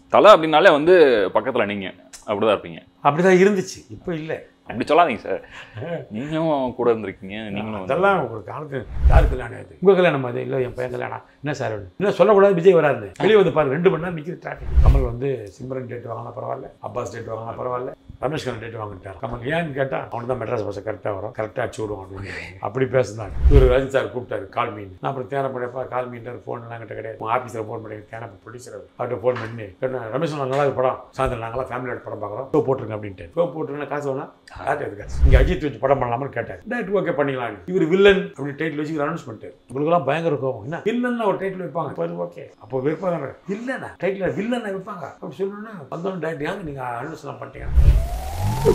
தலை அப்படின்னாலே வந்து பக்கத்துல நீங்க அப்படிதான் இருப்பீங்க அப்படி தான் இருந்துச்சு இப்போ இல்லை அப்படி சொல்லாதீங்க சார் நீங்களும் கூட இருந்திருக்கீங்க நீங்களும் வந்து- அதெல்லாம் ஒரு காலத்து யார் கல்யாணம் ஆகுது உங்கள் கல்யாணம் அது இல்லை என் பையன் கல்யாணம் என்ன சார் வேணும்? என்ன சொல்லக்கூடாது விஜய் வராருன்னு வெளியே வந்து பாருங்க ரெண்டு மணி நேரம் நிற்கிது டிராஃபிக் கமல் வந்து சிம்ரன் டேட் வாங்கினா பரவாயில்ல அப்பாஸ் டேட் வாங்கினா பரவாயில்ல ரமேஷ் கண்ணன் டேட் வாங்கிட்டார் கமல் ஏன்னு கேட்டால் அவனுக்கு தான் மெட்ராஸ் பஸ் கரெக்டாக வரும் கரெக்டாக அடிச்சு விடுவான் அப்படின்னு அப்படி பேசுனாங்க இவர் ரஜினி சார் கூப்பிட்டாரு கால் மீன் நான் அப்புறம் தேன பண்ணியப்பா கால் மீன் ஃபோன் எல்லாம் கிட்ட கிடையாது உங்கள் ஆஃபீஸில் ஃபோன் பண்ணி தேன ப்ரொடியூசர் அவர்கிட்ட ஃபோன் பண்ணி கேட்டேன் ரமேஷ் சொன்னாங்க, நல்லா இருக்கு படம் சாயந்தரம் நாங்களாம் ஃபேமிலியோட படம் பார்க்குறோம் ஷோ போட்டுருங்க அப்படின்ட்டு ஷோ போட்டுருங்க காசு வேணா யார்கிட்ட இருக்கு காசு இங்கே அஜித் வச்சு படம் பண்ணலாம்னு கேட்டார் டேட் ஓகே பண்ணிக்கலாம் இவர் வில்லன் அப்படி டைட்டில் வச்சு அனௌன்ஸ் பண்ணிட்டார் உங்களுக்குலாம் பயங்கர கோவம் என்ன வில்லன் ஒரு டைட்டில் வைப்பாங்க இப்போ ஓகே அப்போ விற்பாங்க இல்லைண்ணா டைட்டில் வில்லனை வைப்பாங்க அப்படி சொல்லணும்னா வந்தோம் டேட் ஏங்க நீங்கள் அனௌன்ஸ்லாம் பண்ணிட்டீங்க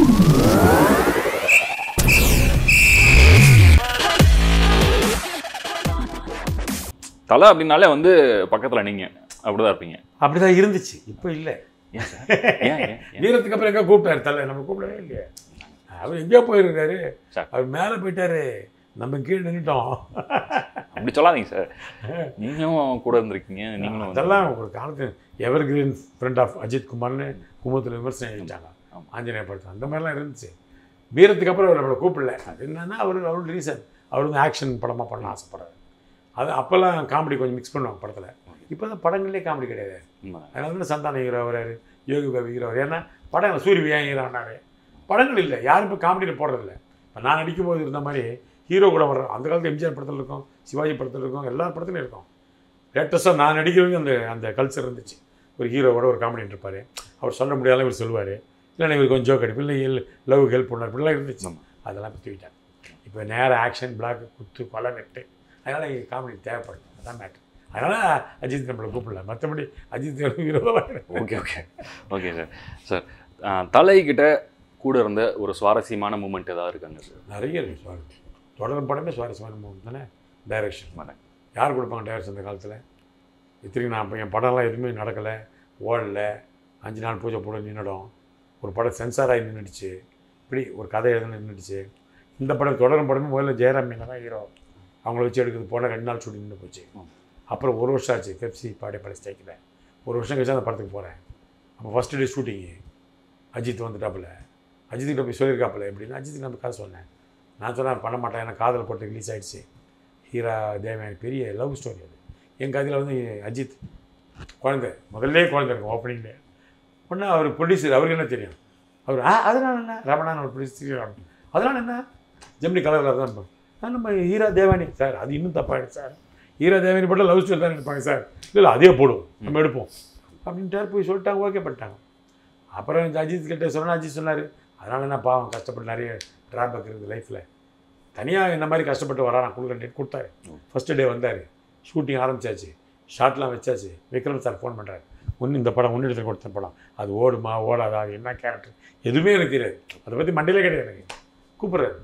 தலை அப்படின்னாலே வந்து பக்கத்துல நீங்க அப்படிதான் இருப்பீங்க அப்படி தான் இருந்துச்சு இப்போ இல்லை ஏன் சார் ஏன் ஏன் ஏன்? வீரத்துக்கு அப்புறம் எங்கே கூப்பிட்டாரு தலை நம்ம கூப்பிடவே இல்லையே அவர் எங்கேயோ போயிருக்காரு சார். அவர் மேலே போயிட்டாரு நம்ம கீழே நின்றுட்டோம் அப்படி சொல்லாதீங்க சார் நீங்களும் கூட இருந்திருக்கீங்க நீங்களும் வந்து- அதெல்லாம் ஒரு காலத்து evergreen friend of Ajith குமார்னு கும்பத்தில் விமர்சனம் எழுதிட்டாங்க ஆமா. ஆஞ்சநேய படத்தில் அந்த மாதிரிலாம் இருந்துச்சு வீரத்துக்கு அப்புறம் அவர் நம்மளை கூப்பிடல அது என்னன்னா அவர் அவரோட ரீசன் அவர் வந்து ஆக்ஷன் படமாக பண்ண ஆசைப்படுறாரு அது அப்போல்லாம் காமெடி கொஞ்சம் மிக்ஸ் பண்ணுவாங்க படத்தில் இப்போ தான் படங்கள்லேயே காமெடி கிடையாது உண்மைதான். அதனால தான் சந்தானம் ஹீரோ வராரு யோகி பாபு ஹீரோ வராரு ஏன்னா படம் சூரிய ஏன் ஹீரோ ஆனாரு படங்கள் இல்லை யாரும் இப்போ காமெடியில் போடுறதில்ல இப்போ நான் நடிக்கும்போது இருந்த மாதிரி ஹீரோ கூட வர்ற அந்த காலத்து எம்ஜிஆர் படத்தில் இருக்கும் சிவாஜி படத்தில் இருக்கும் எல்லா படத்துலையும் இருக்கும் லேட்டஸ்ட்டாக நான் நடிக்கிறதுக்கு அந்த அந்த கல்ச்சர் இருந்துச்சு ஒரு ஹீரோவோட ஒரு காமெடி இருப்பார் அவர் சொல்ல முடியாத இவர் சொல்லுவார் இல்லைன்னா இவர் கொஞ்சம் ஜோக் அடிப்பு இல்லை லவ் ஹெல்ப் பண்ணார் இப்படிலாம் இருந்துச்சு ஆமா. அதெல்லாம் இப்போ தூக்கிட்டாங்க இப்போ நேர ஆக்ஷன் பிளாக் குத்து கொலை வெட்டு அதனால் இங்கே காமெடி தேவைப்படுது அதான் மேட்ரு அதனால் அஜித் நம்மளை கூப்பிடல மற்றபடி அஜித் விரோதமாக okay okay okay sir sir ஆஹ், தலை கிட்ட கூட இருந்த ஒரு சுவாரஸ்யமான மூமெண்ட் ஏதாவது இருக்காங்க சார் நிறைய இருக்குது சுவாரஸ்யம் தொடர் படமே சுவாரஸ்யமான மூலம் தானே டைரக்ஷன் ஆமாண்ணே. யார் கொடுப்பாங்க டைரக்ஷன் அந்த காலத்தில் இத்தனைக்கும் நான் இப்போ என் படம்லாம் எதுவுமே நடக்கலை ஓடல அஞ்சு நாள் பூஜை போட நின்றுடும் ஒரு படம் சென்சார் ஆகி நின்றுடுச்சு இப்படி ஒரு கதை எழுத நின்றுடுச்சு இந்த படம் தொடரும் படமே முதல்ல ஜெயராம் மீனா தான் ஹீரோ அவங்கள வச்சு எடுக்கிறது போனால் ரெண்டு நாள் ஷூட்டிங் நின்று போச்சு ம். அப்புறம் ஒரு வருஷம் ஆச்சு பெப்சி பாடி படம் ஸ்டைக்கில் ஒரு வருஷம் கழிச்சு அந்த படத்துக்கு போகிறேன் அப்போ ஃபஸ்ட்டு டே ஷூட்டிங்கு அஜித் வந்துட்டாப்புல அஜித்துக்கிட்ட போய் சொல்லியிருக்காப்புல எப்படின்னா அஜித்துக்கு நான் கதை சொன்னேன் நான் சொன்னேன் பண்ண மாட்டேன் எனக்கு காதல் போட்டு ரிலீஸ் ஆயிடுச்சு ஹீரா தேவன் பெரிய லவ் ஸ்டோரி அது என் கதையில் வந்து அஜித் குழந்தை முதல்லே குழந்தை இருக்கும் ஓப்பனிங்லே ஒன்று அவர் ப்ரொடியூசர் அவருக்கு என்ன தெரியும் அவர் ஆ அதனால என்ன ரமணான் ஒரு ப்ரொடியூசர் அதனால என்ன ஜெமினி கலரில் தான் இருப்பாங்க ஆ, நம்ம ஹீரா தேவானி சார் அது இன்னும் தப்பாயிடுச்சு சார் ஹீரா தேவானி போட்டால் லவ் ஸ்டோரி தான் எடுப்பாங்க சார் இல்லை இல்லை அதே போடுவோம் நம்ம எடுப்போம் அப்படின்ட்டு போய் சொல்லிட்டாங்க ஓகே பண்ணிட்டாங்க அப்புறம் இந்த அஜித் கிட்ட சொன்னா அஜித் சொன்னார் அதனால என்ன பாவம் கஷ்டப்பட்டு நிறைய ட்ராபேக் இருக்குது லைஃப்பில் தனியாக இந்த மாதிரி கஷ்டப்பட்டு வரா நான் கொடுக்குற டேட் கொடுத்தாரு ஃபஸ்ட்டு டே வந்தார் ஷூட்டிங் ஆரம்பிச்சாச்சு ஷார்ட்லாம் வச்சாச்சு விக்ரம் சார் ஃபோன் பண்ணுறாரு ஒன்று இந்த படம் ஒன்று இடத்துல கொடுத்த படம் அது ஓடுமா ஓடாதா அது என்ன கேரக்டர் எதுவுமே எனக்கு தெரியாது அதை பற்றி மண்டையிலே கிடையாது எனக்கு கூப்பிட்றாரு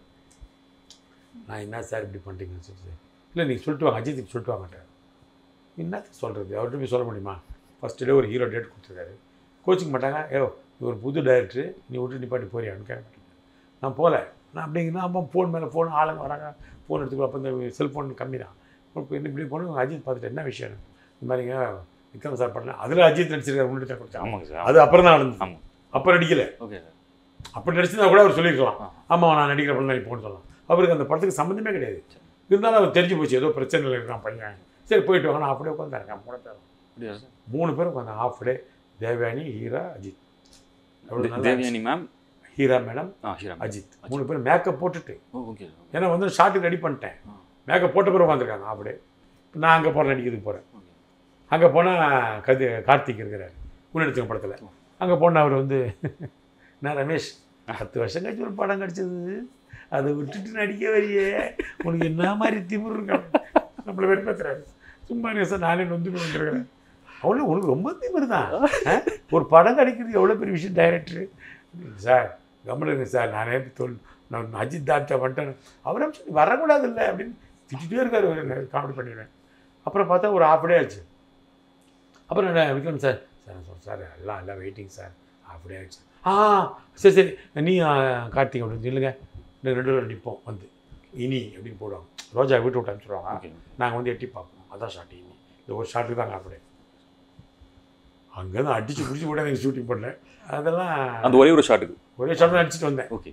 நான் என்ன சார் இப்படி பண்ணுறீங்கன்னு சொல்லிட்டு இல்லை நீங்கள் சொல்லிட்டு வாங்க அஜித்துக்கு சொல்லிட்டு வாங்கட்டார் என்னத்துக்கு சொல்கிறது அவர்கிட்ட போய் சொல்ல முடியுமா ஃபஸ்ட்டு டே ஒரு ஹீரோ டேட் கொடுத்துருக்காரு கோச்சிங் மாட்டாங்க ஏோ இது ஒரு புது டைரக்டர் நீ விட்டு நிப்பாட்டி போறியான்னு கேட்க மாட்டேன் நான் போகல நான் அப்படிங்கன்னா அம்மா ஃபோன் மேலே ஃபோன் ஆளுங்க வராங்க ஃபோன் எடுத்துக்கோ அப்போ இந்த செல்ஃபோன் கம்மி தான் இப்போ என்ன இப்படி போன அஜித் பார்த்துட்டு என்ன விஷயம் இந்த மாதிரிங்க விக்ரம் சார் பண்ணல அதில் அஜித் நடிச்சிருக்காரு முன்னாடி தான் கொடுத்தாங்க ஆமாங்க சார் அது அப்புறம் தான் நடந்தது ஆமாம் அப்போ நடிக்கல ஓகே சார் அப்படி நடிச்சிருந்தா கூட அவர் சொல்லியிருக்கலாம் ஆ. ஆமாம் நான் நடிக்கிற படம் நடிப்போன்னு சொல்லலாம் அவருக்கு அந்த படத்துக்கு சம்மந்தமே கிடையாது இருந்தாலும் அவர் தெரிஞ்சு போச்சு ஏதோ பிரச்சனையில் இருக்கான் பையன் சரி போயிட்டு வாங்க நான் அப்படியே உட்காந்துருக்கேன் மூணு பேரும் அப்படியா சார் மூணு பேரும் உட்காந்து ஹாஃப் டே தேவயானி ஹீரா அஜித் அவ்வளோ தே- நல்லா தேவயானி மேம் ஹீரா மேடம் ஆ ஷிரா அஜித் மூணு பேரும் மேக்கப் போட்டுட்டு ஓ ஓகே சார் ஏன்னா வந்து ஷார்ட்டுக்கு ரெடி பண்ணிட்டேன் ஆ. மேக்கப் போட்ட பிறகு உட்காந்துருக்காங்க அப்படியே இப்போ நான் அங்கே போகிறேன் நடிக்கிறதுக்கு போகிறேன் ஓகே அங்கே போனால் கது கார்த்திக் இருக்கிறார் முன்னெடுத்த படத்தில் அங்கே போனால் அவர் வந்து நான் ரமேஷ் பத்து வருஷம் கழிச்சு ஒரு படம் கிடச்சிது அதை விட்டுட்டு நடிக்க வரியே உனக்கு என்ன மாதிரி திமிரு இருக்க நம்மளை வெறுப்பேற்றுறாரு சும்மா இருங்க சார் நானே நொந்து போய் வந்துருக்கிறேன் அவ்வளோ உனக்கு ரொம்ப திமிரு தான் ஆ? ஒரு படம் கிடைக்கிறது எவ்வளோ பெரிய விஷயம் டைரக்டர் சார் கவனிங்க சார் நானே தொல் நான் அஜித் தாத்தா வந்துட்டேன் அவரை சொல்லி வரக்கூடாது இல்லை அப்படின்னு திட்டிகிட்டே இருக்காரு அவர் காமெடி பண்ணிடுவேன் அப்புறம் பார்த்தா ஒரு half டே ஆச்சு அப்புறம் என்ன விக்ரம் சார் சார் நான் சொல்றேன், சார் எல்லாம் எல்லாம் வெயிட்டிங் சார் half டே ஆச்சு ஆ சரி சரி நீ ஆ, கார்த்திக் அப்படின்னு சொல்லுங்க இன்னும் ரெண்டு பேரும் நிற்போம் வந்து இனி அப்படின்னு போடுவாங்க ரோஜா வீட்டு விட்டு அனுப்பிச்சிடுவாங்க ஓகே நாங்கள் வந்து எட்டி பார்ப்போம் அதான் ஷார்ட் இனி இந்த ஒரு ஷார்ட்டுக்கு தாங்க அப்படியே அங்கேருந்து அடிச்சு பிடிச்சி கூட எனக்கு ஷூட்டிங் பண்ணேன் அதெல்லாம் அந்த ஒரே ஒரு ஷாட்டுக்கு ஒரே ஷாட் தான் அடிச்சுட்டு வந்தேன் ஓகே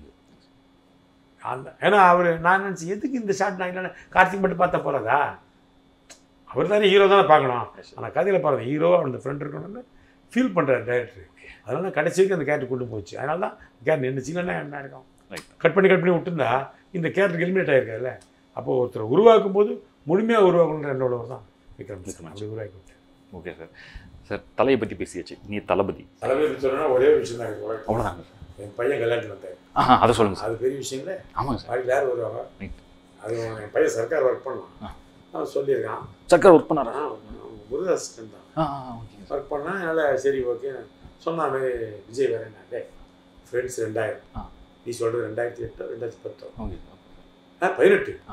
அந்த ஏன்னா அவர் நான் நினச்சி எதுக்கு இந்த ஷாட் நான் இல்லைன்னா கார்த்திக் மட்டும் பார்த்தா போகிறதா அவர் தானே ஹீரோ தானே பார்க்கணும் ஆனால் கதையில் பாருங்க ஹீரோ அந்த ஃப்ரெண்ட் இருக்கணும்னு ஃபீல் பண்ணுறாரு டேரக்டர் அதனால கடைசி வரைக்கும் அந்த கேரக்டர் கொண்டு போச்சு அதனால தான் கேரக்டர் நின்றுச்சு இல்லைன்னா என்ன இருக்கும் ரைட் கட் பண்ணி கட் பண்ணி விட்டுருந்தா இந்த கேரக்டர் எலிமினேட் ஆயிருக்காதுல்ல அப்போ ஒருத்தர் உருவாக்கும் போது முழுமையாக உருவாக்கணுன்ற என்னோட தான் விக்ரம் விக்ரம் அப்படி உருவாக்கி விட்டேன் ஓகே சார் சார் தலையை பற்றி பேசியாச்சு நீ தளபதி தலைவர் சொன்னா ஒரே ஒரு விஷயம் தான் எனக்கு உலகம். அவ்வளோதாங்க சார் என் பையன் கல்யாணத்துக்கு வந்தார் ஆஹா அதை சொல்லுங்கள் சார் அது பெரிய விஷயம் இல்லை ஆமாங்க சார் அதுக்கு யார் வருவாங்க Right. அது என் பையன் சர்க்கார் ஒர்க் பண்ணான் ஆ. அவன் சொல்லியிருக்கான் சக்கர் ஒர்க் பண்ணாரா ஆ, முருகாசிஸ்டன் தான் ஆ ஆ, ஓகேங்க சார் ஒர்க் பண்ணால் அதனால் சரி ஓகே சொன்னாமே விஜய் வரேன் டே ஃப்ரெண்ட்ஸ் ரெண்டாயிரம் ஆ. நீ சொல்கிறது ரெண்டாயிரத்தி எட்டோ ரெண்டாயிரத்தி பத்தோ ஓகே ஆ பதினெட்டு ஆ.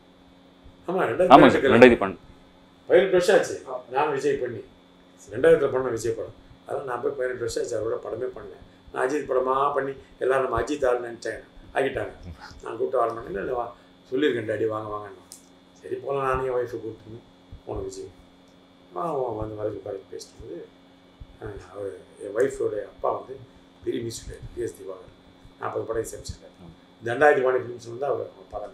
ஆமாம் ஆமாங்க ரெண்டாயிரத்தி சார் பதினெட்டு ரெண்டாயிரத்தி பன்னெண்டு பதினெட்டு வருஷம் ஆச்சு நான் விஜய் பண்ணி ரெண்டாயிரத்தில் பண்ண விஜய் படம் அதனால் நான் போய் பதினெட்டு வருஷம் ஆச்சு அவரோட படமே பண்ணல நான் அஜித் படமாக பண்ணி எல்லாரும் நம்ம அஜித் ஆள் நினச்சேன் ஆகிட்டாங்க நான் கூப்பிட்டு வர மாட்டேன் இல்லை வா சொல்லியிருக்கேன் டாடி வாங்க வாங்கன்னு சரி போகலாம் நானும் என் ஒய்ஃபை கூப்பிட்டு போன விஜய் ஆ வந்து வரது உட்கார பேசிட்டு போது அவர் என் ஒய்ஃபோடைய அப்பா வந்து பெரிய மியூசிக் பிஎஸ் திவாகர் நாற்பது படம் இசைச்சிருக்காரு ரெண்டாயிரத்தி வாணி ஃபிலிம்ஸ் வந்து அவர் அப்பா தான்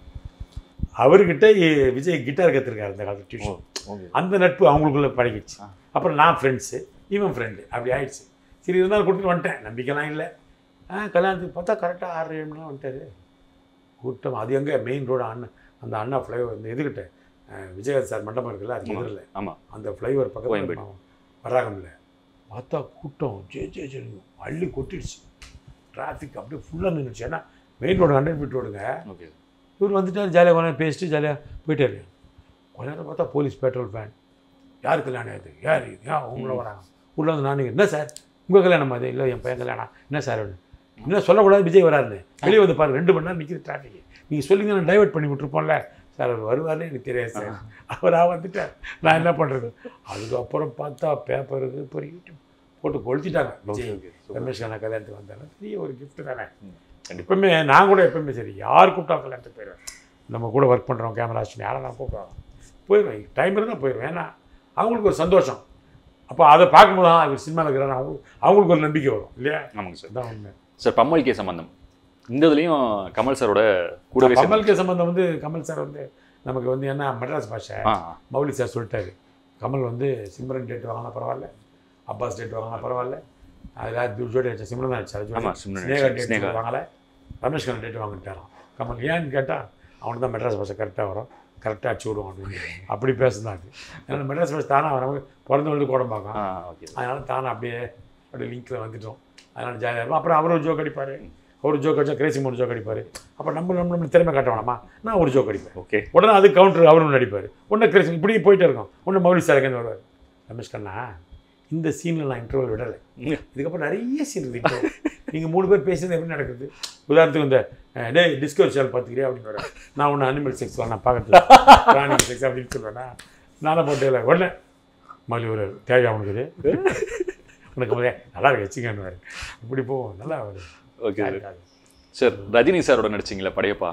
அவர்கிட்ட விஜய் கிட்டார் கற்றுருக்காரு அந்த காலத்து டியூஷன் ஓகே அந்த நட்பு அவங்களுக்குள்ள பழகிடுச்சு ஆ. அப்புறம் நான் ஃப்ரெண்ட்ஸு இவன் ஃப்ரெண்டு அப்படி ஆயிடுச்சு சரி இருந்தாலும் கொடுத்துட்டு வந்துட்டேன் நம்பிக்கைலாம் இல்லை ஆ கல்யாணத்துக்கு பார்த்தா கரெக்டாக ஆறு ஏழு மணி நேரம் வந்துட்டாரு கூட்டம் அது எங்கே மெயின் ரோடு அண்ணன் அந்த அண்ணா ஃப்ளைஓவர் இந்த இதுகிட்ட அஹ், விஜயகாந்த் சார் மண்டபம் இருக்குல்ல அது ஆமா. எதிரில் ஆமாம் அந்த ஃப்ளைஓவர் பக்கத்தில் கோயம்பேடு. வராங்கல்ல பார்த்தா கூட்டம் ஜே ஜே ஜே அள்ளி கொட்டிடுச்சு டிராஃபிக் அப்படியே ஃபுல்லாக நின்றுச்சு ஏன்னா மெயின் ரோடு ஹண்ட்ரட் ஃபீட் ரோடுங்க ஓகே இவர் வந்துட்டார் ஜாலியாக கொஞ்ச நேரம் பேசிட்டு ஜாலியாக போயிட்டாரு கொஞ்ச நேரம் பார்த்தா போலீஸ் பெட்ரோல் ஃபேன் யார் கல்யாணம் இது யார் இது ஏன் உங்களை வராங்க உள்ள வந்து நான் என்ன சார் உங்கள் கல்யாணம் அது இல்லை என் பையன் கல்யாணம் என்ன சார் அப்படின்னு என்ன சொல்லக்கூடாது விஜய் வராருன்னு வெளியே வந்து பாருங்க ரெண்டு மணி நேரம் நிற்கிற டிராஃபிக் நீங்கள் சொல்லிங்க நான் டைவர்ட் பண்ணி விட்டுருப்போம்ல சார் அவர் வருவார்னு எனக்கு தெரியாது சார் அவராக வந்துட்டார் நான் என்ன பண்ணுறது அதுக்கப்புறம் பார்த்தா பேப்பருக்கு இப்போ யூடியூப் போட்டு கொளுத்திட்டாங்க விஜய் ஓகே ரமேஷ் கண்ணா கல்யாணத்துக்கு வந்தாலும் பெரிய ஒரு gift தானே கண்டிப்பாக எப்பவுமே நான் கூட எப்பவுமே சரி யார் கூப்பிட்டா கல்யாணத்துக்கு போயிடுவேன் நம்ம கூட ஒர்க் பண்ணுறோம் கேமரா ஆஸ்டன் யாரை நான் கூப்பிடுவோம் போயிடுவேன் டைம் இருந்தால் போயிடுவேன் ஏன்னா அவங்களுக்கு ஒரு சந்தோஷம் அப்போ அதை பார்க்கும்போது தான் இவர் சினிமாவில் இருக்கிறாங்க அவங்க அவங்களுக்கு ஒரு நம்பிக்கை வரும் இல்லையா ஆமாங்க சார் அதான் உண்மை சார் பம்மல் கே சம்பந்தம் இந்த இதுலேயும் கமல் சாரோட கூடவே சேர்ந்து- கமலுக்கு சம்பந்தம் வந்து கமல் சார் வந்து நமக்கு வந்து என்ன மெட்ராஸ் பாஷை ஆ மௌலி சார் சொல்லிட்டாரு கமல் வந்து சிம்ரன் டேட் வாங்கினா பரவாயில்ல அப்பாஸ் டேட் வாங்கினா பரவாயில்ல அதில் ஜோடி அடிச்சா சிம்ரன் தான் அடிச்சாரு ஆமா, ஜோடி சிம்ரன் ஸ்னேகா அடிச்சாரு. டேட் ஸ்னேகா. வாங்கலை ரமேஷ் கண்ணன் டேட் வாங்கிட்டாராம் கமல் ஏன்னு கேட்டால் அவனுக்கு தான் மெட்ராஸ் பாஷை கரெக்டாக வரும் கரெக்டாக அடிச்சு விடுவான் அப்படின்னு அப்படி பேசுனாங்க ஏன்னா மெட்ராஸ் பாஷை தானே வர பிறந்த வந்து கூட பார்க்கும் ஆ ஓகே அதனால தானே அப்படியே அப்படியே லிங்க்கில் வந்துட்டோம் அதனால ஜாலியாக இருக்கும் அப்புறம் அவர் ஒரு ஜோக் அடிப்பார் ஒரு ஜோக் அடிச்சா கிரேசி மூணு ஜோக் அடிப்பார் அப்புறம் நம்ம நம்ம நம்ம திறமை காட்ட வேணாமா நான் ஒரு ஜோக் அடிப்பேன் ஓகே உடனே அது கவுண்டர் அவரும் நடிப்பார் ஒன்று கிரேசி இப்படி போயிட்டே இருக்கும் ஒன்று மௌலி சாருங்கன்னு வருவார் ரமேஷ் கண்ணா இந்த சீனில் நான் இன்டர்வல் விடலை இதுக்கப்புறம் நிறைய சீன் இருக்கு நீங்கள் மூணு பேர் பேசுறது எப்படி நடக்குது உதாரணத்துக்கு இந்த அஹ், டேய் டிஸ்கவர் சேனல் பார்த்துக்கிறியா அப்படின்னு வர நான் ஒன்று அனிமல் செக்ஸ் நான் பார்க்கறது பிராணிகள் செக்ஸ் அப்படின்னு சொல்லுவேன்னா நானும் போட்டே உடனே மல்லி ஒரு தேவையா உனக்கு இது உனக்கு முதல்ல நல்லா இருக்கு வச்சுக்கன்னு இப்படி போவோம் நல்லா ஒரு ஓகே சார் சார் ரஜினி சாரோட நடிச்சிங்களா படையப்பா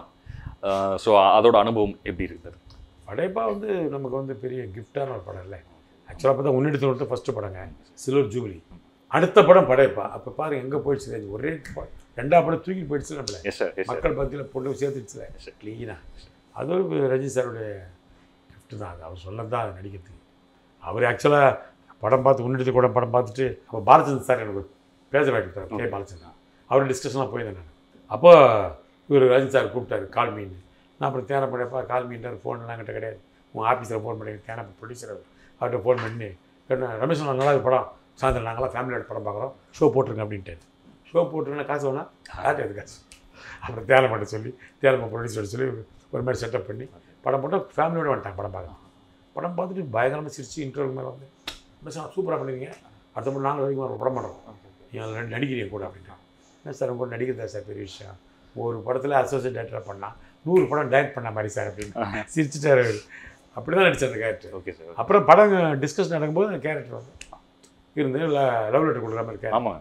ஸோ அதோட அனுபவம் எப்படி இருக்குது படைப்பா வந்து நமக்கு வந்து பெரிய கிஃப்டான ஒரு படம் இல்லை ஆக்சுவலாக பார்த்தா உன்னிடத்தில் ஒருத்தர் ஃபஸ்ட்டு படங்க சில்வர் ஜூபிலி அடுத்த படம் படைப்பா அப்போ பாருங்க எங்கே போயிடுச்சு அது ஒரே ப- ரெண்டாவது படம் தூக்கி போயிடுச்சு நம்மள எஸ் சார் எஸ் சார் மக்கள் பத்தியில் பொண்ணு சேர்த்துடுச்சுல க்ளீனாக அது ஒரு ரஜினி சாருடைய கிஃப்ட் தான் அது அவர் சொல்லது தான் அது நடிக்கிறதுக்கு அவர் ஆக்சுவலாக படம் பார்த்து உன்னிடத்து கூட படம் பார்த்துட்டு அப்போ பாலச்சந்திரன் சார் எனக்கு பேச வைக்கிட்டார் கே பாலச்சந்திரன் அவர் டிஸ்கஷன்லாம் போயிருந்தேன் நான் அப்போ இவர் ரஜினி சார் கூப்பிட்டாரு கால் மீன் நான் அப்புறம் தேனை பண்ணப்பா கால் மீன்ட்டார் ஃபோன்லாம் கிட்ட கிடையாது உங்கள் ஆஃபீஸில் ஃபோன் பண்ணி தேனை ப்ரொடியூசர் அவர் அவர்கிட்ட ஃபோன் பண்ணி கேட்டேன் ரமேஷ் நான் நல்லா இருக்கு படம் சாயந்தரம் நாங்களாம் ஃபேமிலியோட படம் பார்க்குறோம் ஷோ போட்டிருங்க அப்படின்ட்டு ஷோ போட்டுருங்கன்னா காசு வேணா யார்கிட்ட அது காசு அப்புறம் தேனை பண்ண சொல்லி தேனை ப்ரொடியூசர் சொல்லி ஒரு மாதிரி செட்டப் பண்ணி படம் போட்டால் ஃபேமிலியோட வந்துட்டாங்க படம் பார்க்க படம் பார்த்துட்டு பயங்கரமாக சிரிச்சு இன்டர்வியூ மேலே வந்து ரமேஷ் சூப்பராக பண்ணுவீங்க அடுத்த முறை நாங்கள் வரைக்கும் ஒரு படம் பண்ணுறோம் நீங்கள் ரெண்டு நடிக்கிறீங்க கூட அப்படின்ட்டான் என்ன சார் உங்க கூட நடிக்கிறதா சார் பெரிய விஷயம் ஒரு படத்தில் அசோசியேட் டேரக்டராக பண்ணால் நூறு படம் டைரக்ட் பண்ண மாதிரி சார் அப்படின்னு சிரிச்சுட்டார் அவர் அப்படி தான் நடிச்சார் அந்த கேரக்டர் ஓகே சார் அப்புறம் படம் டிஸ்கஸ் நடக்கும்போது அந்த கேரக்டர் வந்து இருந்து லவ் லெட்டர் கொடுக்குற மாதிரி கேரக்டர் ஆமாங்க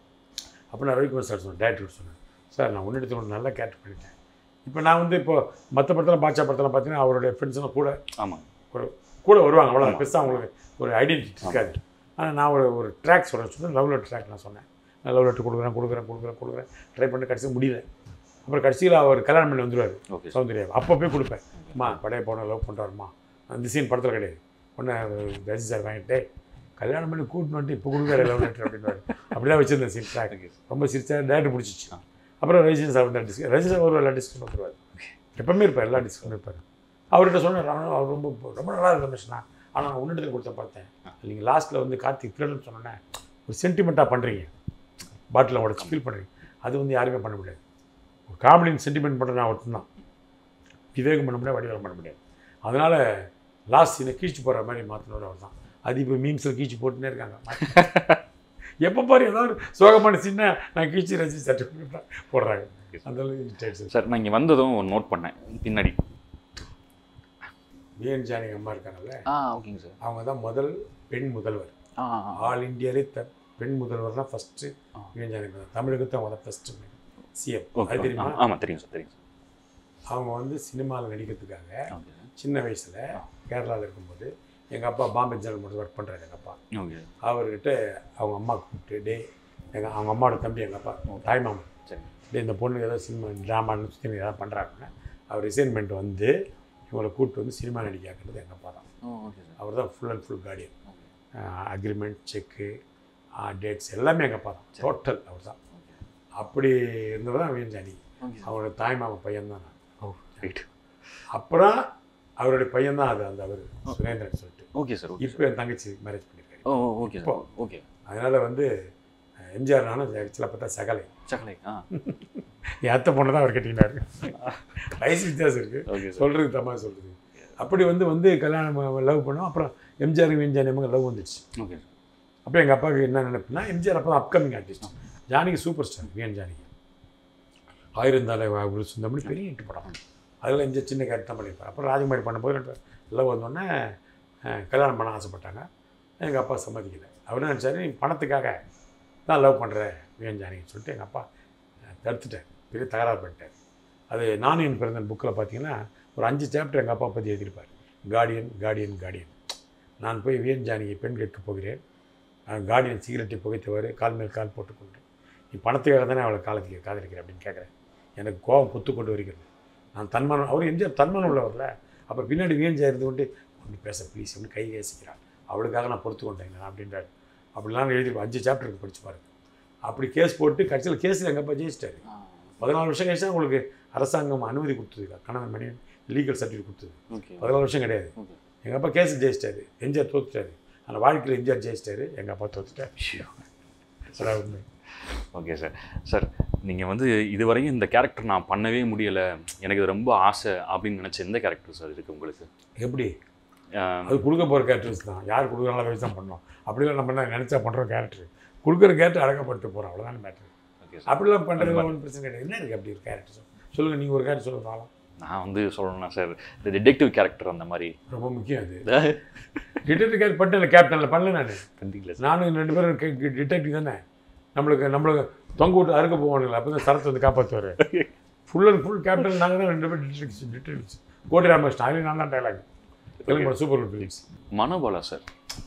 அப்போ நான் ரவிக்குமார் சார் சொன்னேன் டேரக்டர் சொன்னேன் சார் நான் உன்னிடத்தில் ஒரு நல்ல கேரக்டர் பண்ணிட்டேன் இப்போ நான் வந்து இப்போ மற்ற படத்தில் பாட்சா படத்தில் பார்த்தீங்கன்னா அவருடைய ஃப்ரெண்ட்ஸ்லாம் கூட ஆமாங்க ஒரு கூட வருவாங்க அவ்வளோ பெருசாக அவங்களுக்கு ஒரு ஐடென்டிட்டி இருக்காது ஆனால் நான் ஒரு ஒரு ட்ராக் சொல்கிறேன் சொன்னேன் லவ் லெட்டர் ட்ராக் நான் சொன்னேன் நான் லவ் லெட்டர் கொடுக்குறேன் கொடுக்குறேன் கொடுக்குறேன் கொடுக்குறேன் ட்ரை பண்ணி கடைசி முடியல அப்புறம் கடைசியில் அவர் கல்யாணம் பண்ணி வந்துடுவார் ஓகே சௌந்தர்யா அப்போ போய் கொடுப்பேன் அம்மா படைய போன லவ் பண்ணுறாருமா அந்த சீன் படத்தில் கிடையாது ஒன்று ரஜி சார் வாங்கிட்டு கல்யாணம் பண்ணி கூட்டின்னு வந்துட்டு இப்போ கொடுக்குற லவ் லெட்டர் அப்படின்னு அப்படிதான் வச்சிருந்தேன் சீன் ட்ராக் ஓகே ரொம்ப சிரிச்சா டேரக்டர் பிடிச்சிச்சு அப்புறம் ரஜி சார் வந்து டிஸ்க ரஜி சார் ஒரு எல்லா டிஸ்கஷன் வந்துருவார் எப்பவுமே இருப்பார் எல்லா டிஸ்கஷன் இருப்பார் அவர்கிட்ட சொன்னேன் நானும் அவர் ரொம்ப ரொம்ப நல்லா இருக்கு ரமேஷ்னா ஆனால் நான் உன்னிடத்தில் கொடுத்த பார்த்தேன் நீங்கள் லாஸ்ட்டில் வந்து கார்த்திக் திருடன் சொன்னோன்னே ஒரு சென்டிமெண்ட்டாக பண்ணுறீங்க பாட்டில் உடச்சி ஃபீல் பண்ணுறீங்க அது வந்து யாருமே பண்ண முடியாது ஒரு காமெடியின் சென்டிமெண்ட் பண்ணுற நான் ஒருத்தன் தான் விவேகம் பண்ண முடியாது வடிவேலம் பண்ண முடியாது அதனால் லாஸ்ட் சீனை கீழ்ச்சி போடுற மாதிரி மாற்றினவர் அவர் தான் அது இப்போ மீம்ஸில் கீழ்ச்சி போட்டுனே இருக்காங்க எப்போ பாரு ஏதாவது சோகமான சீனை நான் கீழ்ச்சி ரசிச்சு சர்டிஃபிகேட் தான் போடுறாங்க அந்த அளவுக்கு சார் நான் இங்கே வந்ததும் ஒரு நோட் பண்ணேன் பின்னாடி விஎன் ஜானி அம்மா இருக்காங்கல்ல ஆ ஓகேங்க சார் அவங்க தான் முதல் பெண் முதல்வர் ஆ ஆல் இந்தியாவிலே த பெண் முதல்வர் தான் ஃபஸ்ட்டு ஆ. விஎன் ஜானகி தான் தமிழகத்தை அவங்க தான் ஃபஸ்ட்டு சிஎம் ஓகே அது தெரியுமா ஆமாம் தெரியும் சார் தெரியும் சார் அவங்க வந்து சினிமாவில் நடிக்கிறதுக்காக ஓகே சின்ன வயசில் கேரளாவில் இருக்கும்போது எங்கள் அப்பா பாம்பே ஜெனரல் மட்டும் ஒர்க் பண்ணுறாரு எங்கள் அப்பா ஓகே அவர்கிட்ட அவங்க அம்மா கூப்பிட்டு டே எங்கள் அவங்க அம்மாவோட தம்பி எங்கள் அப்பா தாய் மாமன் சரி டே இந்த பொண்ணு ஏதோ சினிமா ட்ராமான்னு சுற்றி ஏதாவது பண்ணுறாங்க அவர் ரிசைன்மெண்ட் வந்து இவங்களை கூப்பிட்டு வந்து சினிமா நடிக்காக்குறது எங்கள் அப்பா தான் ஓ ஓகே சார் அவர் தான் full and full guardian okay agreement cheque dates எல்லாமே எங்கள் அப்பா தான் டோட்டல் அவர் தான் ஓகே அப்படி இருந்தவர் தான் விஎன் ஜானகி ஓகே அவரோட தாய் மாமன் பையன் தான் நான் ஓ ரைட் அப்புறம் அவருடைய பையன் தான் அது அந்த அவர் சுரேந்திரன் சொல்லிட்டு ஓகே சார் ஓகே இப்போ என் தங்கச்சி மேரேஜ் பண்ணியிருக்காரு ஓ ஓகே இப்போ. சார் ஓகே அதனால் வந்து அஹ், எம்ஜிஆர் நானும் ஆக்சுவலாக பார்த்தா சகலை சக்கலை ஆ என் அத்தை பொண்ணு தான் அவர் கட்டினாரு வயசு வித்தியாசம் இருக்குது ஓகே சார் சொல்கிறது தம்மா சொல்கிறது அப்படி வந்து வந்து கல்யாணம் லவ் பண்ணோம் அப்புறம் எம்ஜிஆர் விஎன்ஜானி அம்மா லவ் வந்துடுச்சு ஓகே சார் அப்போ எங்கள் அப்பாவுக்கு என்ன நினைப்புனா எம்ஜிஆர் அப்போ தான் upcoming artist Janaki super star VN Janaki ஆயிரம் தலை ஒரு சுந்தமணி பெரிய ஹிட் படம் அதில் எம்ஜிஆர் சின்ன கேரக்டர் தான் பண்ணியிருப்பார் அப்புறம் ராஜகுமாரி பண்ணும்போது ரெண்டு லவ் வந்தோடனே அஹ், கல்யாணம் பண்ண ஆசைப்பட்டாங்க எங்கள் அப்பா சம்மதிக்கலை அவர் என்ன நினச்சாரு நீ பணத்துக்காக தான் லவ் பண்ணுற விஎன் ஜானகின்னு சொல்லிட்டு எங்கள் அப்பா அஹ், தடுத்துட்டார் பெரிய தகராறு பண்ணிட்டார் அது நானும் என் பிறந்தன் புக்கில் பார்த்தீங்கன்னா ஒரு அஞ்சு சாப்டர் எங்கள் அப்பா பற்றி எழுதியிருப்பார் கார்டியன் கார்டியன் கார்டியன் நான் போய் விஎன் ஜானகி பெண் கேட்க போகிறேன் அஹ் கார்டியன் சிகரெட்டை புகைத்தவர் கால் மேல் கால் போட்டுக்கொண்டு நீ பணத்துக்காக தானே அவளை காலத்துக்கு காதலிக்கிற அப்படின்னு கேட்குறேன் எனக்கு கோபம் புத்து கொண்டு வருகிறது நான் தன்மானம் அவர் எம்ஜிஆர் தன்மானம் உள்ளவர்ல அப்போ பின்னாடி விஎன்ஜா இருந்து கொண்டு அப்படி பேச ப்ளீஸ் அப்படின்னு கை பேசிக்கிறான் அவளுக்காக நான் பொறுத்து கொண்டேன் நான் அப்படின்றாரு அப்படிலாம் எழுதி அஞ்சு சாப்டருக்கு படிச்சு பாருங்க அப்படி கேஸ் போட்டு கடைசியில் கேஸில் எங்கள் அப்பா ஜெயிச்சிட்டாரு பதினாலு வருஷம் கழிச்சு தான் உங்களுக்கு அரசாங்கம் அனுமதி கொடுத்தது கணவன் மணி லீகல் சர்டிஃபிகேட் கொடுத்தது ஓகே பதினாலு வருஷம் கிடையாது ஓகே எங்கள் அப்பா கேஸ் ஜெயிச்சிட்டாரு எம்ஜிஆர் தோத்துட்டாரு ஆனால் வாழ்க்கையில் எம்ஜிஆர் ஜெயிச்சிட்டாரு எங்கள் அப்பா தோத்துட்டாரு அதான் உண்மை ஓகே சார் சார் நீங்கள் வந்து இதுவரையும் இந்த கேரக்டர் நான் பண்ணவே முடியலை எனக்கு இது ரொம்ப ஆசை அப்படின்னு நினச்ச எந்த கேரக்டர் சார் இருக்குது உங்களுக்கு எப்படி ஆஹ், அது கொடுக்க போகிற கேரக்டர்ஸ் தான் யார் கொடுக்குறாங்களோ அதை வச்சு தான் பண்ணோம் அப்படிலாம் நம்ம என்ன நினச்சா பண்ணுறோம் கேரக்டர் கொடுக்குற கேரக்டர் அடக்கப்படுத்த போகிறோம் அவ்வளோதான் மேட்ரு ஓகே சார் அப்படிலாம் பண்ணுறது ஒன்றும் பிரச்சனை கிடையாது என்ன இருக்குது அப்படி ஒரு கேரக்டர் சொல்லுங்கள் நீங்கள் ஒரு கேரக்டர் சொல்லுங்க பார்க்கலாம் நான் வந்து சொல்லணும்னா சார் இந்த டிடெக்டிவ் கேரக்டர் அந்த மாதிரி ரொம்ப முக்கியம் அது டிடெக்டிவ் கேரக்டர் பண்ணிட்டேன் கேப்டனில் பண்ணல நான் கண்டிங்களா சார் நானும் ரெண்டு பேரும் டிடெக்டிவ் தானே நம்மளுக்கு நம்மளுக்கு தொங்க விட்டு அறுக்க போவானுங்களா அப்போ தான் சரத்தை வந்து காப்பாற்றுவார் ஃபுல் அண்ட் ஃபுல் கேப்டன் நாங்கள் தான் ரெண்டு பேர் டிடெக்டிவ்ஸ் டிடெக்டிவ்ஸ் கோட்டி ராமகிருஷ்ணன் அதுலேயும் நான் தான் டைலாக் தெலுங்கு படம் சூப்பர் ஃபிலிம்ஸ் மனோபாலா சார்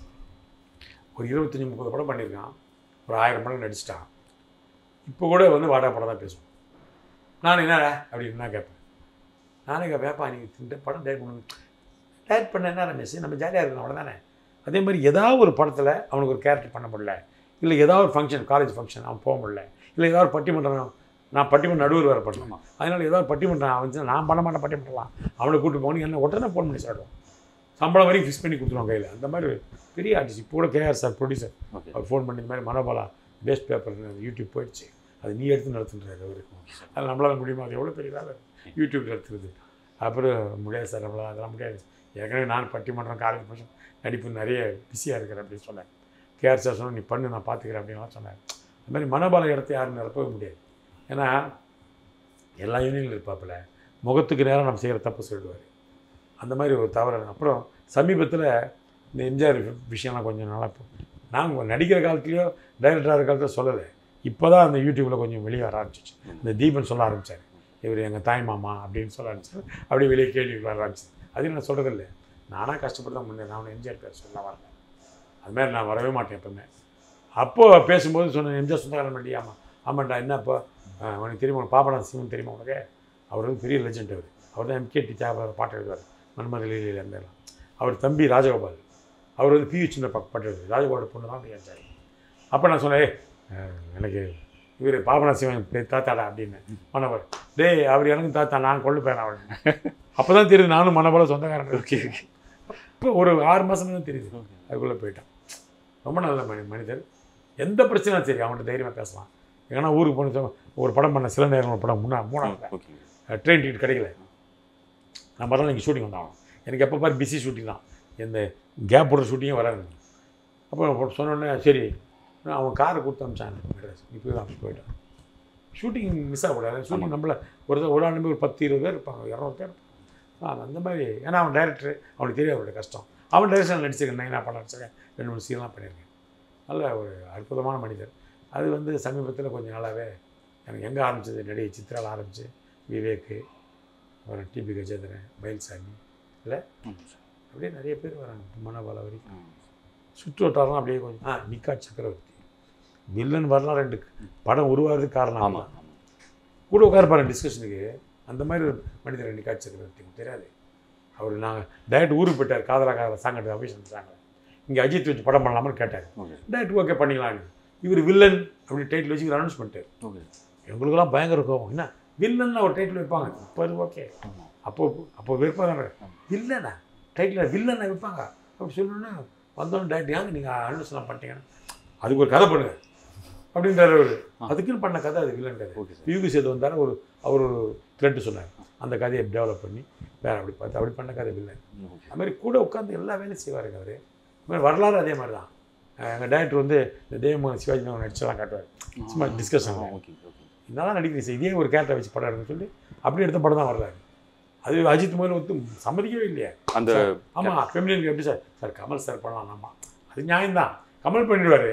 ஒரு இருபத்தஞ்சி முப்பது படம் பண்ணியிருக்கான் ஒரு ஆயிரம் படம் நடிச்சிட்டான் இப்போ கூட வந்து வாடா படம் தான் பேசுவோம் நான் என்னடா அப்படின்னு நான் கேட்பேன் நானே கேட்பேன் ஏப்பா நீ இந்த படம் டேரக்ட் பண்ணு டேரக்ட் பண்ண என்ன ரமேஷ் நம்ம ஜாலியாக இருக்கணும் அவ்வளோதானே அதே மாதிரி ஏதாவது ஒரு படத்தில் அவனுக்கு ஒரு கேரக்டர் பண்ண முடியல இல்லை ஏதாவது ஒரு ஃபங்க்ஷன் காலேஜ் ஃபங்க்ஷன் அவன் போக முடியல இல்லை ஏதாவது ஒரு பட்டிமன்றம் நான் பட்டிமன்ற நடுவர் வேறு பண்ணுவேன் அதனால் ஏதாவது பட்டிமன்றம் அவன் நான் பண்ண மாட்டேன் பட்டிமன்றலாம் அவனை கூப்பிட்டு போகணும் என்ன உடனே ஃபோன் பண்ணி சொல்லுவோம் சம்பளம் வரைக்கும் ஃபிக்ஸ் பண்ணி கொடுத்துருவோம் கையில் அந்த மாதிரி பெரிய ஆர்டிஸ்ட் இப்போ கூட கேஆர் சார் ப்ரொடியூசர் ஓகே அவர் ஃபோன் பண்ணி இந்த மாதிரி மனோபாலா பேஸ்ட் பேப்பர் யூடியூப் போயிடுச்சு அது நீ எடுத்து நடத்துன்றாரு அவர் அது நம்மளால முடியுமா அது எவ்வளோ பெரிய வேலை யூடியூப் நடத்துறது அப்புறம் முடியாது சார் நம்மளால் அதெல்லாம் முடியாது ஏற்கனவே நான் பட்டிமன்றம் காலேஜ் ஃபங்க்ஷன் நடிப்பு நிறைய பிஸியாக இருக்கிறேன் அப்படின்னு சொன்னேன் கேஆர் சார் சொன்னால் நீ பண்ணு நான் பார்த்துக்கிறேன் அப்படின்லாம் சொன்னேன் அது மாதிரி மனோபால இடத்த யாரும் நிரப்பவே முடியாது ஏன்னா எல்லா யூனியனில் இருப்பாப்புல முகத்துக்கு நேரம் நம்ம செய்கிற தப்பு சொல்லிடுவார் அந்த மாதிரி ஒரு தவறு அப்புறம் சமீபத்தில் இந்த எம்ஜிஆர் விஷயம்லாம் கொஞ்சம் நல்லா நாங்கள் நடிக்கிற காலத்துலேயோ டைரக்டராக இருக்கிற காலத்தில் சொல்லலை இப்போ தான் அந்த யூடியூப்பில் கொஞ்சம் வெளியே வர ஆரம்பிச்சிச்சு இந்த தீபன் சொல்ல ஆரம்பித்தார் இவர் எங்கள் தாய் மாமா அப்படின்னு சொல்ல ஆரம்பிச்சார் அப்படியே வெளியே கேள்வி வர ஆரம்பிச்சு அதையும் நான் சொல்கிறதில்ல நானாக கஷ்டப்பட்டு தான் முன்னே நான் எம்ஜிஆர் பேர் சொல்ல வரல அது மாதிரி நான் வரவே மாட்டேன் எப்பவுமே அப்போ பேசும்போது சொன்னேன் எம்ஜிஆர் சொந்தக்காரன் பண்ணி ஆமாம் ஆமாண்டா என்னப்போ உனக்கு தெரியுமா உனக்கு பாபநாத சிவன் தெரியுமா உனக்கு அவர் வந்து பெரிய லெஜெண்ட் அவர் அவர் தான் எம்கேடி தியாகராஜர் பாட்டு எழுதுவார் மன்மதலியில் இருந்தெல்லாம் அவர் தம்பி ராஜகோபால் அவர் வந்து பியூ சின்ன பாட்டு எழுதுவார் ராஜகோபால் பொண்ணு தான் கேட்டார் அப்போ நான் சொன்னேன் "ஏய், அஹ், எனக்கு இவர் பாபநாத சிவன் பே- தாத்தாடா அப்படின்னு மனவர் டேய் அவர் எனக்கு தாத்தா நான் கொள்ளு பேன் அவன் அப்போ தான் தெரியுது நானும் மனபோல சொந்தக்காரன் ஓகே ஓகே இப்போ ஒரு ஆறு மாதம் தான் தெரியுது அதுக்குள்ளே போயிட்டான் ரொம்ப நல்ல மனி மனிதர் எந்த பிரச்சனையும் சரி அவன்கிட்ட தைரியமாக பேசலாம் ஏன்னா ஊருக்கு போன ஒரு படம் பண்ண சில நேரம் ஒரு படம் முன்னா மூணாவது ஓகே ட்ரெயின் டிக்கெட் கிடைக்கல நான் மறுநாள் இங்கே ஷூட்டிங் வந்தாகணும் எனக்கு எப்போ பாரு பிஸி ஷூட்டிங் தான் எந்த கேப் போடுற ஷூட்டிங்கே வராது அப்போ சொன்னோடனே சரி நான் அவன் காரை கொடுத்து அமிச்சான் மெட்ராஸ் இப்போ தான் அப்படி போயிட்டான் ஷூட்டிங் மிஸ் ஆகக்கூடாது ஷூட்டிங் நம்மள ஒரு ஒரு ஆள் நம்பி ஒரு பத்து இருபது பேர் இருப்பாங்க இரநூறு பேர் இருப்பாங்க ஆ, அந்த மாதிரி ஏன்னா அவன் டைரக்டர் அவனுக்கு தெரியும் அவருடைய கஷ்டம் அவன் டைரக்ஷன் நடிச்சிருக்கேன் நான் படம் நடிச்சிருக்கேன் ரெண்டு மூணு சீன்லாம் பண்ணியிருக்கேன் நல்ல ஒரு அற்புதமான மனிதர் அது வந்து சமீபத்தில் கொஞ்சம் நாளாகவே எனக்கு எங்கே ஆரம்பிச்சது நடிகை சித்ராவில் ஆரம்பிச்சு விவேக்கு அப்புறம் டிபி கஜேந்திரன் மயில்சாமி ஆமாம் சார் அப்படியே நிறைய பேர் வராங்க மனபால வரைக்கும் ம். சுற்று வட்டாரம் அப்படியே கொஞ்சம் ஆ நிக்கா சக்கரவர்த்தி வில்லன் வரலாம் ரெண்டு படம் உருவாகிறதுக்கு காரணம் ஆமாம் ஆமாம் ஆமாம் கூட உட்கார பாருங்க டிஸ்கஷனுக்கு அந்த மாதிரி ஒரு மனிதர் நிக்கா சக்கரவர்த்தி எனக்கு தெரியாது அவர் நாங்கள் டேரக்ட் ஊருக்கு போயிட்டார் காதலா காதலா சாங் எடுத்து அபிஷன் சாங்க இங்கே அஜித் வச்சு படம் பண்ணலாமான்னு கேட்டார் ஓகே டேரக்ட் ஓகே பண்ணிக்கலாம்னு இவர் வில்லன் அப்படி டைட்டில் வச்சு அனௌன்ஸ் பண்ணிட்டார் ஓகே எங்களுக்கெல்லாம் பயங்கர கோவம் என்ன வில்லன் ஒரு டைட்டில் வைப்பாங்க இப்போ அது ஓகே ஆமாம் அப்போ அப்போ விற்பாங்க வில்லனா டைட்டில் வில்லனை வைப்பாங்க அப்படி சொல்லணுன்னா வந்தோன்னு டைரக்ட் ஏங்க நீங்கள் அனௌன்ஸ்லாம் பண்ணிட்டீங்கன்னா அதுக்கு ஒரு கதை பண்ணுங்க அப்படின்றாரு அவர் அதுக்குன்னு பண்ண கதை அது வில்லன் கதை ஓகே சார் யூகி சேது வந்தார் ஒரு அவர் ஒரு த்ரெட்டு சொன்னார் அந்த கதையை டெவலப் பண்ணி வேறு அப்படி பார்த்து அப்படி பண்ண கதை வில்லன் ஓகே அது மாதிரி கூட உட்காந்து எல்லா வேலையும் செய்வாருங்க அவர் அது மாதிரி வரலாறு அதே மாதிரி தான் எங்கள் டேரக்டர் வந்து இந்த தேவமோகன் சிவாஜி மேம் நடிச்செல்லாம் காட்டுவார் சும்மா discussion. ஓகே ஓகே இதெல்லாம் நடிக்கிறீங்க சார் இதே ஒரு கேரக்டர் வச்சு படம் எடுக்க சொல்லி அப்படி எடுத்த படம் தான் வரலாறு அது அஜித் முதல்ல வந்து சம்மதிக்கவே இல்லையா அந்த ஆமாம் ஃபெமிலியனுக்கு எப்படி சார் சார் கமல் சார் பண்ணலாம் ஆமா அது நியாயம்தான் கமல் பண்ணிடுவார்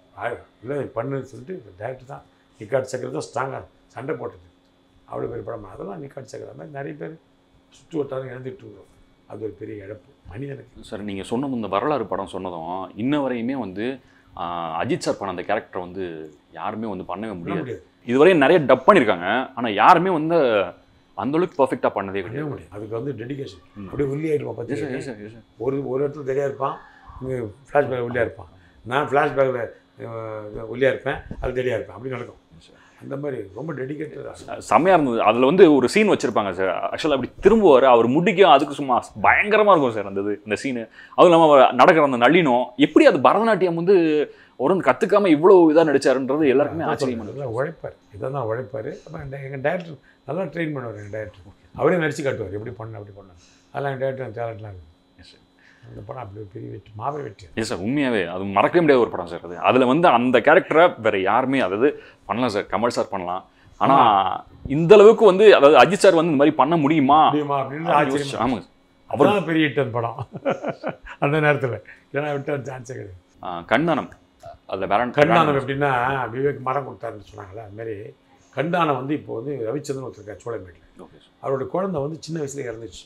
இல்லை பண்ணுன்னு சொல்லிட்டு டேரக்டர் தான் நிக்காட் சக்கரை தான் ஸ்ட்ராங்காக சண்டை போட்டது அவ்வளோ பெரிய படம் அதெல்லாம் நிக்காட் சக்கரை மாதிரி நிறைய பேர் சுற்று வட்டாரம் இழந்துட்டு இருக்கிறோம் அது ஒரு பெரிய இழப்பு மனிதனுக்கு சார் நீங்கள் சொன்னது இந்த வரலாறு படம் சொன்னதும் இன்ன வரையுமே வந்து ஆஹ், அஜித் சார் பண்ண அந்த கேரக்டர் வந்து யாருமே வந்து பண்ணவே பண்ண முடியாது முடியாது இதுவரையும் நிறைய டப் பண்ணியிருக்காங்க ஆனால் யாருமே வந்து அந்த அளவுக்கு பர்ஃபெக்டாக பண்ணதே பண்ணவே கிடையாது முடியாது அதுக்கு வந்து டெடிகேஷன் ம். அப்படியே ஒல்லி ஆகிடுவான் Yes, sir, yes, பார்த்து sir, yes, sir. ஒரு ஒரு இடத்துல தெரியா இருப்பான் இங்கே ஃப்ளாஷ்பேக் ஒல்லியாக இருப்பான் நான் ஃப்ளாஷ்பேக்கில் ஒல்லியாக இருப்பேன் அது தெரியா இருப்பேன் அப்படி நடக்கும் Yes, sir. அந்த மாதிரி ரொம்ப டெடிக்கேட்டடாக செம்மையா இருந்தது அதில் வந்து ஒரு சீன் வச்சிருப்பாங்க சார் ஆக்சுவலாக அப்படி திரும்புவார் அவர் முடிக்கும் அதுக்கு சும்மா பயங்கரமாக இருக்கும் சார் அந்த இது இந்த சீனு அதுவும் இல்லாமல் அவர் நடக்கிற அந்த நளினம் எப்படி அது பரதநாட்டியம் வந்து ஒரு வந்து கற்றுக்காம இவ்வளோ இதாக நடிச்சாருன்றது எல்லாருக்குமே ஆச்சரியமா நல்லா உழைப்பார் இதான் தான் உழைப்பார் அப்புறம் எங்கள் டேரக்டர் நல்லா ட்ரெயின் பண்ணுவார் எங்கள் டேரக்டர் அவரே நடிச்சு காட்டுவார் எப்படி பண்ண அப்படி பண்ண அதெல்லாம் எங்கள் டேரக்டர் டேலண்ட்லாம் இருக்குது Yes, sir. அந்த படம் அப்படி ஒரு பெரிய வெற்றி மாபெரும் வெற்றி எஸ் சார் உண்மையாகவே அது மறக்கவே முடியாத ஒரு படம் சார் அது அதில் வந்து அந்த கேரக்டரை வேற யாருமே அதாவது பண்ணலாம் சார் கமல் சார் பண்ணலாம் ஆனால் இந்த அளவுக்கு வந்து அதாவது அஜித் சார் வந்து இந்த மாதிரி பண்ண முடியுமா முடியுமா அப்படின்னு அப்படின்னு யோசிச்சு- ஆச்சரியம் ஆமாங்க அவர் அதான் பெரிய ஹிட் அந்த படம் அந்த நேரத்தில் ஏன்னா விட்டார் சான்ஸே கிடையாது ஆஹ் கண்ணனம் அதில் வேற கண்தானம் எப்படின்னா விவேக் மரம் கொடுத்தாருன்னு சொன்னாங்களே அது மாதிரி கண்தானம் வந்து இப்போ வந்து ரவிச்சந்திரன் ஒருத்தருக்கார் சோழமேட்டில் ஓகே சார் அவரோட குழந்தை வந்து சின்ன வயசுல இறந்துச்சு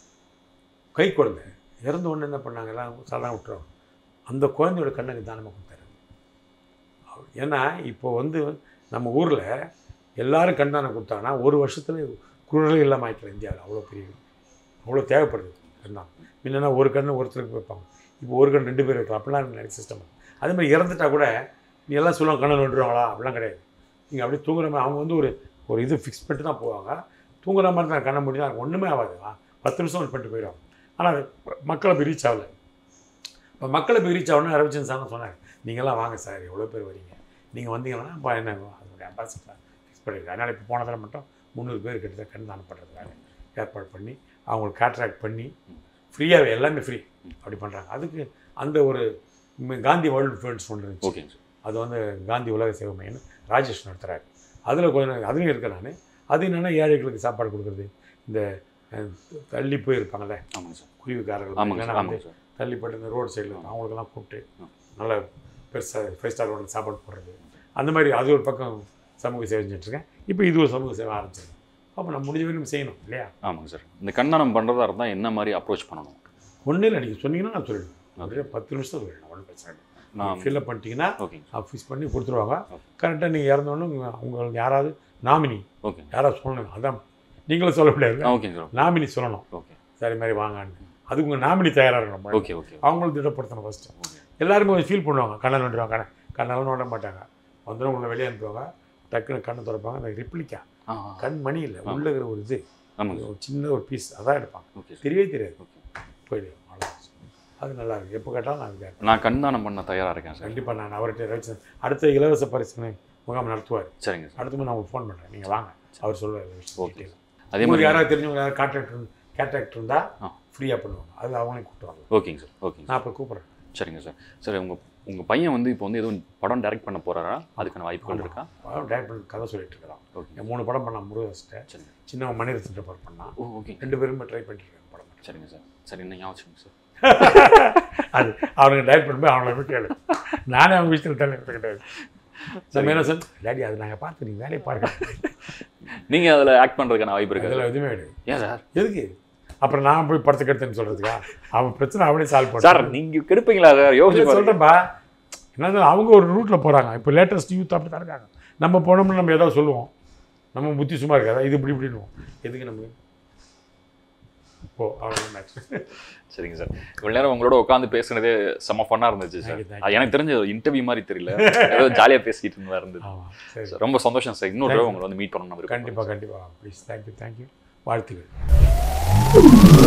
கை குழந்தை இறந்த உடனே என்ன பண்ணாங்க எல்லாம் சாதாரண விட்டுருவாங்க அந்த குழந்தையோட கண்ணுக்கு தானமாக கொடுத்தாரு அவர் ஏன்னா இப்போ வந்து நம்ம ஊரில் எல்லாரும் கண்தானம் கொடுத்தாங்கன்னா ஒரு வருஷத்துல குரலே இல்லாமல் ஆயிக்கலாம் இந்தியாவில் அவ்வளோ பெரிய அவ்வளோ தேவைப்படுது கண்தானம் இல்லைன்னா ஒரு கண்ணு ஒருத்தருக்கு வைப்பாங்க இப்போ ஒரு கண் ரெண்டு பேர் வைக்கலாம் அப்படிலாம் நிறைய சிஸ்டம் அதே மாதிரி இறந்துட்டா கூட நீ எல்லாம் சொல்லுவாங்க கண்ணை நோண்டுருவாங்களா அப்படிலாம் கிடையாது நீங்கள் அப்படியே தூங்குற மாதிரி அவங்க வந்து ஒரு ஒரு இது ஃபிக்ஸ் பண்ணிட்டு தான் போவாங்க தூங்குற மாதிரி தான் கண்ணை மூடி தான் ஒன்றுமே ஆகாது ஆ, பத்து நிமிஷம் பண்ணிட்டு போயிடுவாங்க ஆனால் அது மக்களை போய் ரீச் ஆகலை இப்போ மக்களை போய் ரீச் ஆகணும்னு ரவிச்சந்திரன் சார் சொன்னாங்க நீங்களாம் வாங்க சார் எவ்வளோ பேர் வரீங்க நீங்கள் வந்தீங்கன்னா இப்போ என்ன அதனுடைய அம்பாசிடர் ஃபிக்ஸ் பண்ணியிருக்கேன் அதனால் இப்போ போன தடவை மட்டும் முந்நூறு பேர் கிட்ட கண் தானம் பண்ணுறதுக்காக ஏற்பாடு பண்ணி அவங்களுக்கு கான்ட்ராக்ட் பண்ணி ஃப்ரீயாகவே எல்லாமே ஃப்ரீ அப்படி பண்ணுறாங்க அதுக்கு அந்த ஒரு ம், காந்தி வேர்ல்டு ஃபண்ட்ஸ் ஒன்று இருந்துச்சு ஓகேங்க சார் அது வந்து காந்தி உலக சேவை மையம் ராஜேஷ் நடத்துகிறாரு அதில் கொஞ்சம் அதுலேயும் இருக்கேன் நான் அது என்னென்னா ஏழைகளுக்கு சாப்பாடு கொடுக்குறது இந்த அஹ், தள்ளி போயிருப்பாங்கல்ல ஆமாங்க சார் குருவிக்காரர்கள் ஆமாங்க இல்லைன்னா சார் வந்து ஆமாங்க சார் தள்ளிப்பட்டு இந்த ரோடு சைடில் அவங்களுக்கெல்லாம் கூப்பிட்டு ஆ. நல்ல பெருசாக ஃபைவ் ஸ்டார் ஹோட்டல் சாப்பாடு போடுறது அந்த மாதிரி அது ஒரு பக்கம் சமூக சேவை செஞ்சுட்ருக்கேன் இப்போ இது ஒரு சமூக சேவை ஆரம்பிச்சிருக்கேன் அப்போ நம்ம முடிஞ்ச வரைக்கும் செய்யணும் இல்லையா ஆமாங்க சார் இந்த கண்ணனம் பண்ணுறதா இருந்தால் என்ன மாதிரி அப்ரோச் பண்ணணும் ஒன்றும் இல்லை நீங்கள் சொன்னீங்கன்னா நான் சொல்லிடுவேன் அப்படியே பத்து நிமிஷம் வேணும் ஒன்றும் பிரச்சனை இல்லை நான் ஃபில்அப் பண்ணிட்டீங்கன்னா ஓகேங்க ஃபிக்ஸ் பண்ணி கொடுத்துருவாங்க Okay. கரெக்டாக நீங்கள் இறந்தோடனே உங்களுக்கு யாராவது நாமினி ஓகே யாராவது சொல்லணும் அதான் நீங்களும் சொல்ல முடியாது ஓகேங்க சார் நாமினி சொல்லணும் ஓகே சரி மாதிரி வாங்கன்னு அதுக்கு உங்கள் நாமினி தயாராக இருக்கணும் ஓகே ஓகே அவங்களும் திடப்படுத்தணும் ஃபஸ்ட்டு ஓகே எல்லாருமே கொஞ்சம் ஃபீல் பண்ணுவாங்க கண்ணை நோண்டுவாங்க கண்ணை கண்ணெல்லாம் நோண்ட மாட்டாங்க வந்துடும் உங்களை வெளியே அனுப்புவாங்க டக்குன்னு கண்ணை திறப்பாங்க அந்த ரிப்ளிக்கா ஆ கண் மணி இல்லை ஆ. உள்ள இருக்கிற ஒரு இது ஆமாங்க ஒரு சின்ன ஒரு பீஸ் அதான் எடுப்பாங்க ஓகே சார் தெரியவே தெரியாது ஓகே போயிடுவோம் அவ்வளவுதான். அது நல்லா இருக்கு எப்போ கேட்டாலும் நான் இருக்கேன் நான் கண்தானம் பண்ண தயாராக இருக்கேன் சார் கண்டிப்பாக நான் அவர்கிட்ட ரவிச்சந்திரன் அடுத்த இலவச பரிசனை முகாம் நடத்துவார் சரிங்க சார் அடுத்து நான் உங்களுக்கு ஃபோன் பண்ணுறேன் நீங்கள் வாங்க அவர் சொல்லுவார் ஓகே அதே உங்களுக்கு மாதிரி யாராவது தெரிஞ்சவங்க யாராவது கான்ட்ராக்ட் கேட்ராக்ட் இருந்தால் ஆ. ஃப்ரீயாக பண்ணுவாங்க அது அவங்களையும் கூப்பிட்டு வாங்க ஓகேங்க சார் ஓகேங்க நான் அப்போ கூப்பிட்றேன் சரிங்க சார் சார் உங்கள் உங்கள் பையன் வந்து இப்போ வந்து எதுவும் படம் டைரக்ட் பண்ண போகிறாரா அதுக்கான வாய்ப்புகள் இருக்கா டேரக்ட் பண்ணி கதை சொல்லிட்டு இருக்கிறான் ஓகே என் மூணு படம் பண்ணான் முருகஸ்ட்டை சரிங்க சின்னவன் மணிரத்ன படம் பண்ணான் ஓ ஓகே ரெண்டு பேருமே ட்ரை பண்ணிட்டு இருக்காங்க படம் சரிங்க சார் சரி என்ன ஞாபகம் வச்சுக்கோங்க சார் அது அவனுங்க டைரக்ட் பண்ணும்போது அவங்கள போய் கேளு நானே அவங்க விஷயத்தில் தள்ளி கிடையாது நம்ம என்ன சார் டாடி அது நாங்கள் பார்த்து நீங்கள் வேலையை பாருங்க நீங்கள் அதில் ஆக்ட் பண்ணுறதுக்கான வாய்ப்பு இருக்கா அதில் எதுவுமே கிடையாது ஏன் சார் எதுக்கு அப்புறம் நான் போய் படத்துக்கு எடுத்தேன்னு சொல்கிறதுக்கா அவன் பிரச்சனை அவனே சால்வ் சார் பண்ண நீங்கள் கெடுப்பீங்களா சார் யோசிச்சு பாருங்க. சொல்கிறேன்பா என்ன அவங்க ஒரு ரூட்டில் போகிறாங்க இப்போ லேட்டஸ்ட் யூத் அப்படி தான் இருக்காங்க நம்ம போனோம்னு நம்ம ஏதாவது சொல்லுவோம் நம்ம புத்தி சும்மா இருக்காதா இது இப்படி இப்படின்னுவோம் எதுக்கு நமக்கு ஓ அவ்வளோ மேட்ச் சரிங்க சார் இவ்வளோ நேரம் உங்களோட உட்காந்து பேசுனதே செம்ம ஃபன்னாக இருந்துச்சு சார் Thank you, thank அது எனக்கு தெரிஞ்ச இன்டர்வியூ மாதிரி தெரியல ஏதோ ஜாலியாக பேசிட்டு இருந்தா இருந்தது ஆமாம் சரி சார் ரொம்ப சந்தோஷம் சார் இன்னொரு Thank தடவை you. உங்களை வந்து மீட் பண்ணணும் கண்டிப்பாக கண்டிப்பாக ப்ளீஸ் தேங்க்யூ தேங்க்யூ வாழ்த்துக்கள்